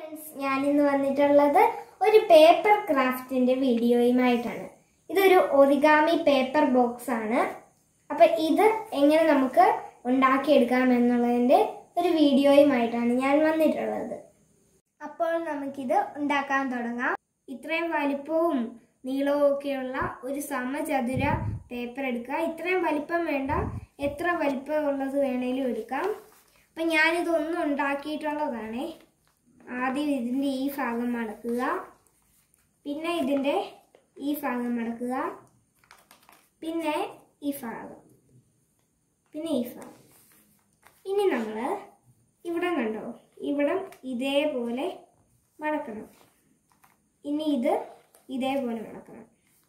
friends ഞാനിന്ന് വന്നിട്ടുള്ളത് ഒരു പേപ്പർ ക്രാഫ്റ്റിന്റെ വീഡിയോയുമായിട്ടാണ് ഇതൊരു ഒറിഗാമി പേപ്പർ ബോക്സ് ആണ് അപ്പൊ ഇത് എങ്ങനെ നമുക്ക് ഉണ്ടാക്കിയെടുക്കാം എന്നുള്ളതിന്റെ ഒരു വീഡിയോയുമായിട്ടാണ് ഞാൻ വന്നിട്ടുള്ളത് അപ്പോൾ നമുക്കിത് ഉണ്ടാക്കാൻ തുടങ്ങാം ഇത്രയും വലിപ്പവും നീളവും ഒക്കെയുള്ള ഒരു സമചതുര പേപ്പർ എടുക്കുക ഇത്രയും വലിപ്പം വേണ്ട എത്ര വലിപ്പമുള്ളത് വേണേലും എടുക്കാം അപ്പം ഞാനിതൊന്നും ഉണ്ടാക്കിയിട്ടുള്ളതാണേ ആദ്യം ഇതിൻ്റെ ഈ ഭാഗം മടക്കുക പിന്നെ ഇതിൻ്റെ ഈ ഭാഗം മടക്കുക പിന്നെ ഈ ഭാഗം പിന്നെ ഈ ഭാഗം ഇനി നമ്മൾ ഇവിടം കണ്ടോ ഇവിടം ഇതേപോലെ മടക്കണം ഇനി ഇത് ഇതേപോലെ മടക്കണം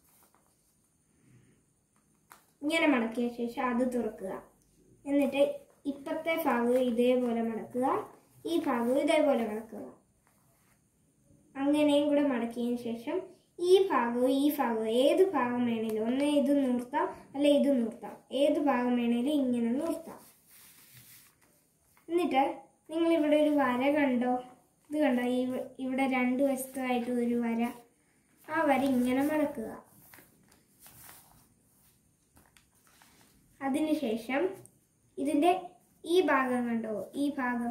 ഇങ്ങനെ മടക്കിയ ശേഷം അത് തുറക്കുക എന്നിട്ട് ഇപ്പത്തെ ഭാഗം ഇതേപോലെ മടക്കുക ഈ ഭാഗവും ഇതേപോലെ മടക്കുക അങ്ങനെയും കൂടെ മടക്കിയതിന് ശേഷം ഈ ഭാഗവും ഈ ഭാഗവും ഏത് ഭാഗം വേണേലും ഒന്ന് ഇത് നൂർത്താം അല്ലെ ഇത് നൂർത്താം ഏത് ഭാഗം വേണേലും ഇങ്ങനെ നൂർത്താം എന്നിട്ട് നിങ്ങൾ ഇവിടെ ഒരു വര കണ്ടോ ഇത് കണ്ടോ ഈ ഇവിടെ രണ്ട് വശത്തായിട്ട് ഒരു വര ആ വര ഇങ്ങനെ മടക്കുക അതിനുശേഷം ഇതിൻ്റെ ഈ ഭാഗം കണ്ടോ ഈ ഭാഗം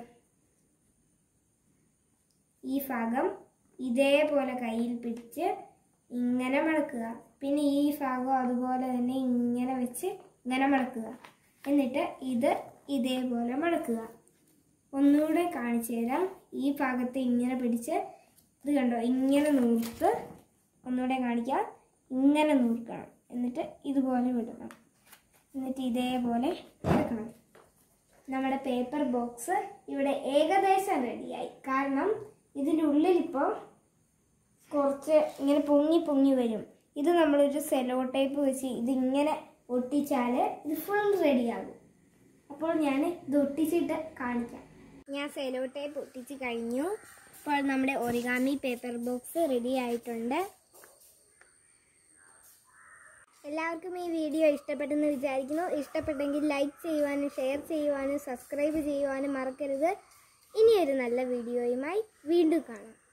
ഈ ഭാഗം ഇതേപോലെ കയ്യിൽ പിടിച്ച് ഇങ്ങനെ മടക്കുക പിന്നെ ഈ ഭാഗം അതുപോലെ തന്നെ ഇങ്ങനെ വെച്ച് ഇങ്ങനെ മടക്കുക എന്നിട്ട് ഇത് ഇതേപോലെ മടക്കുക ഒന്നുകൂടെ കാണിച്ചു തരാം ഈ ഭാഗത്ത് ഇങ്ങനെ പിടിച്ച് ഇത് കണ്ടോ ഇങ്ങനെ നൂർത്ത് ഒന്നുകൂടെ കാണിക്കാം ഇങ്ങനെ നൂർക്കണം എന്നിട്ട് ഇതുപോലെ വിടണം എന്നിട്ട് ഇതേപോലെ എടുക്കണം നമ്മുടെ പേപ്പർ ബോക്സ് ഇവിടെ ഏകദേശം റെഡിയായി കാരണം ഇതിൻ്റെ ഉള്ളിൽ ഇപ്പോൾ കുറച്ച് ഇങ്ങനെ പൊങ്ങി പൊങ്ങി വരും ഇത് നമ്മളൊരു സെലോ ടേപ്പ് വെച്ച് ഇതിങ്ങനെ ഒട്ടിച്ചാൽ ഇത് ഫുൾ റെഡിയാകും അപ്പോൾ ഞാൻ ഇത് ഒട്ടിച്ചിട്ട് കാണിക്കാം ഞാൻ സെലോ ടേപ്പ് ഒട്ടിച്ച് കഴിഞ്ഞു ഇപ്പോൾ നമ്മുടെ ഒറിഗാമി പേപ്പർ ബോക്സ് റെഡി ആയിട്ടുണ്ട് എല്ലാവർക്കും ഈ വീഡിയോ ഇഷ്ടപ്പെട്ടെന്ന് വിചാരിക്കുന്നു ഇഷ്ടപ്പെട്ടെങ്കിൽ ലൈക്ക് ചെയ്യുവാനും ഷെയർ ചെയ്യുവാനും സബ്സ്ക്രൈബ് ചെയ്യുവാനും മറക്കരുത് ഇനിയൊരു നല്ല വീഡിയോയുമായി വീണ്ടും കാണാം